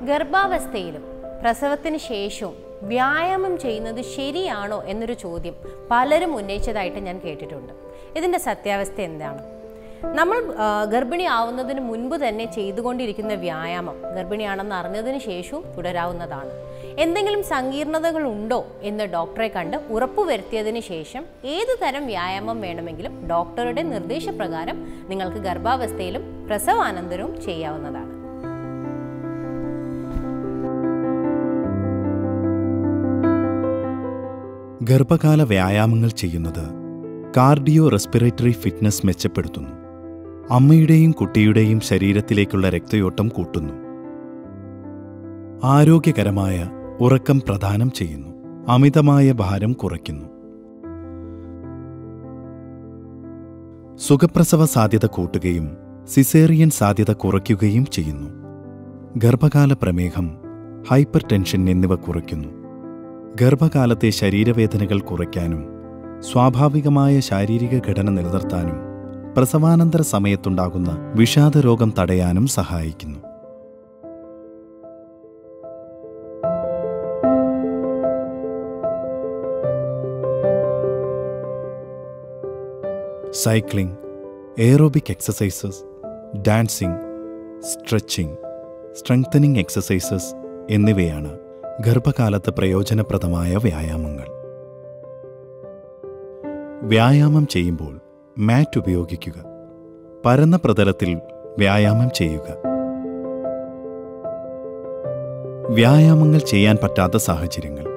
ഗർഭാവസ്ഥയിലും പ്രസവത്തിന് ശേഷവും വ്യായാമം ചെയ്യുന്നത് ശരിയാണോ എന്നൊരു ചോദ്യം പലരും ഉന്നയിച്ചതായിട്ട് ഞാൻ കേട്ടിട്ടുണ്ട് ഇതിൻ്റെ സത്യാവസ്ഥ എന്താണ് നമ്മൾ ആ, ഗർഭിണി ആവുന്നതിന് മുൻപ് തന്നെ ചെയ്തുകൊണ്ടിരിക്കുന്ന വ്യായാമം ഗർഭിണിയാണെന്ന് അറിഞ്ഞതിന് ശേഷവും തുടരാവുന്നതാണ് എന്തെങ്കിലും സങ്കീർണതകൾ ഉണ്ടോ എന്ന് ഡോക്ടറെ കണ്ട് ഉറപ്പുവരുത്തിയതിന് ശേഷം ഏത് തരം വ്യായാമം വേണമെങ്കിലും ഡോക്ടറുടെ നിർദ്ദേശപ്രകാരം നിങ്ങൾക്ക് ഗർഭാവസ്ഥയിലും പ്രസവാനന്തരവും ചെയ്യാവുന്നതാണ് ഗർഭകാല വ്യായാമങ്ങൾ ചെയ്യുന്നത് കാർഡിയോ റെസ്പിറേറ്ററി ഫിറ്റ്നസ് മെച്ചപ്പെടുത്തുന്നു അമ്മയുടെയും കുട്ടിയുടെയും ശരീരത്തിലേക്കുള്ള രക്തയോട്ടം കൂട്ടുന്നു ആരോഗ്യകരമായ ഉറക്കം പ്രദാനം ചെയ്യുന്നു അമിതമായ ഭാരം കുറയ്ക്കുന്നു സുഖപ്രസവ സാധ്യത കൂട്ടുകയും സിസേറിയൻ സാധ്യത കുറയ്ക്കുകയും ചെയ്യുന്നു ഗർഭകാല പ്രമേഹം ഹൈപ്പർ ടെൻഷൻ എന്നിവ കുറയ്ക്കുന്നു ഗർഭകാലത്തെ ശരീരവേദനകൾ കുറയ്ക്കാനും സ്വാഭാവികമായ ശാരീരിക ഘടന നിലനിർത്താനും പ്രസവാനന്തര സമയത്തുണ്ടാകുന്ന വിഷാദരോഗം തടയാനും സഹായിക്കുന്നു cycling aerobic exercises dancing stretching strengthening exercises എന്നിവയാണ് ഗർഭകാലത്ത് പ്രയോജനപ്രദമായ വ്യായാമങ്ങൾ വ്യായാമം ചെയ്യുമ്പോൾ മാറ്റ് ഉപയോഗിക്കുക പരന്ന പ്രതലത്തിൽ വ്യായാമം ചെയ്യുക വ്യായാമങ്ങൾ ചെയ്യാൻ പറ്റാത്ത സാഹചര്യങ്ങൾ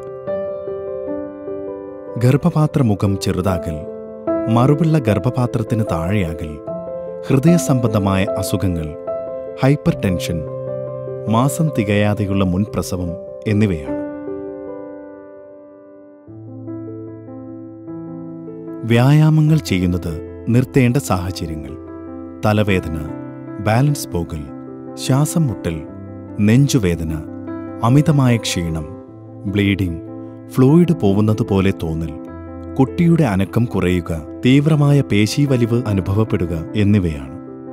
ഗർഭപാത്രമുഖം ചെറുതാകൽ മറുപിള്ള ഗർഭപാത്രത്തിന് താഴെയാകൽ ഹൃദയ സംബന്ധമായ അസുഖങ്ങൾ ഹൈപ്പർ ടെൻഷൻ മാസം തികയാതെയുള്ള മുൻപ്രസവം എന്നിവയാണ് വ്യായാമങ്ങൾ ചെയ്യുന്നത് നിർത്തേണ്ട സാഹചര്യങ്ങൾ തലവേദന ബാലൻസ് പോകൽ ശ്വാസം മുട്ടൽ നെഞ്ചുവേദന അമിതമായ ക്ഷീണം ബ്ലീഡിംഗ് ഫ്ലൂയിഡ് പോകുന്നത് പോലെ തോന്നൽ കുട്ടിയുടെ അനക്കം കുറയുക തീവ്രമായ പേശീവലിവ് അനുഭവപ്പെടുക എന്നിവയാണ്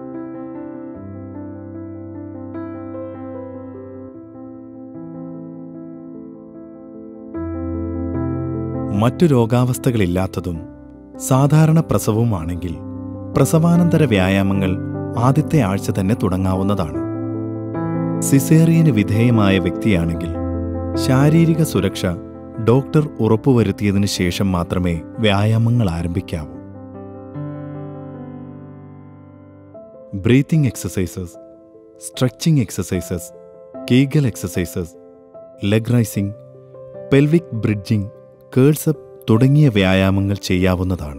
മറ്റു രോഗാവസ്ഥകളില്ലാത്തതും സാധാരണ പ്രസവവുമാണെങ്കിൽ പ്രസവാനന്തര വ്യായാമങ്ങൾ ആദ്യത്തെ ആഴ്ച തന്നെ തുടങ്ങാവുന്നതാണ് സിസേറിയന് വിധേയമായ വ്യക്തിയാണെങ്കിൽ ശാരീരിക സുരക്ഷ ഡോക്ടർ ഉറപ്പുവരുത്തിയതിനു ശേഷം മാത്രമേ വ്യായാമങ്ങൾ ആരംഭിക്കാവൂ breathing exercises stretching exercises Kegel exercises leg raising pelvic bridging കേൾസപ്പ് തുടങ്ങിയ വ്യായാമങ്ങൾ ചെയ്യാവുന്നതാണ്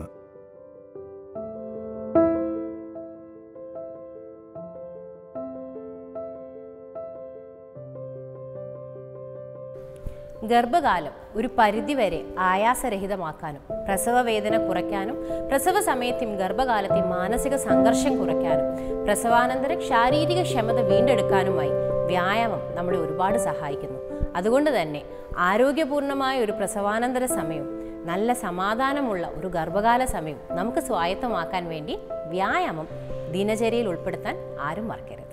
ഗർഭകാലം ഒരു പരിധിവരെ ആയാസരഹിതമാക്കാനും പ്രസവ വേദന കുറയ്ക്കാനും പ്രസവ സമയത്തെയും ഗർഭകാലത്തെയും മാനസിക സംഘർഷം കുറയ്ക്കാനും പ്രസവാനന്തര ശാരീരിക ക്ഷമത വീണ്ടെടുക്കാനുമായി വ്യായാമം നമ്മളെ ഒരുപാട് സഹായിക്കുന്നു അതുകൊണ്ട് തന്നെ ആരോഗ്യപൂർണമായ ഒരു പ്രസവാനന്തര സമയവും നല്ല സമാധാനമുള്ള ഒരു ഗർഭകാല സമയവും നമുക്ക് സ്വായത്തമാക്കാൻ വേണ്ടി വ്യായാമം ദിനചര്യയിൽ ഉൾപ്പെടുത്താൻ ആരും മറക്കരുത്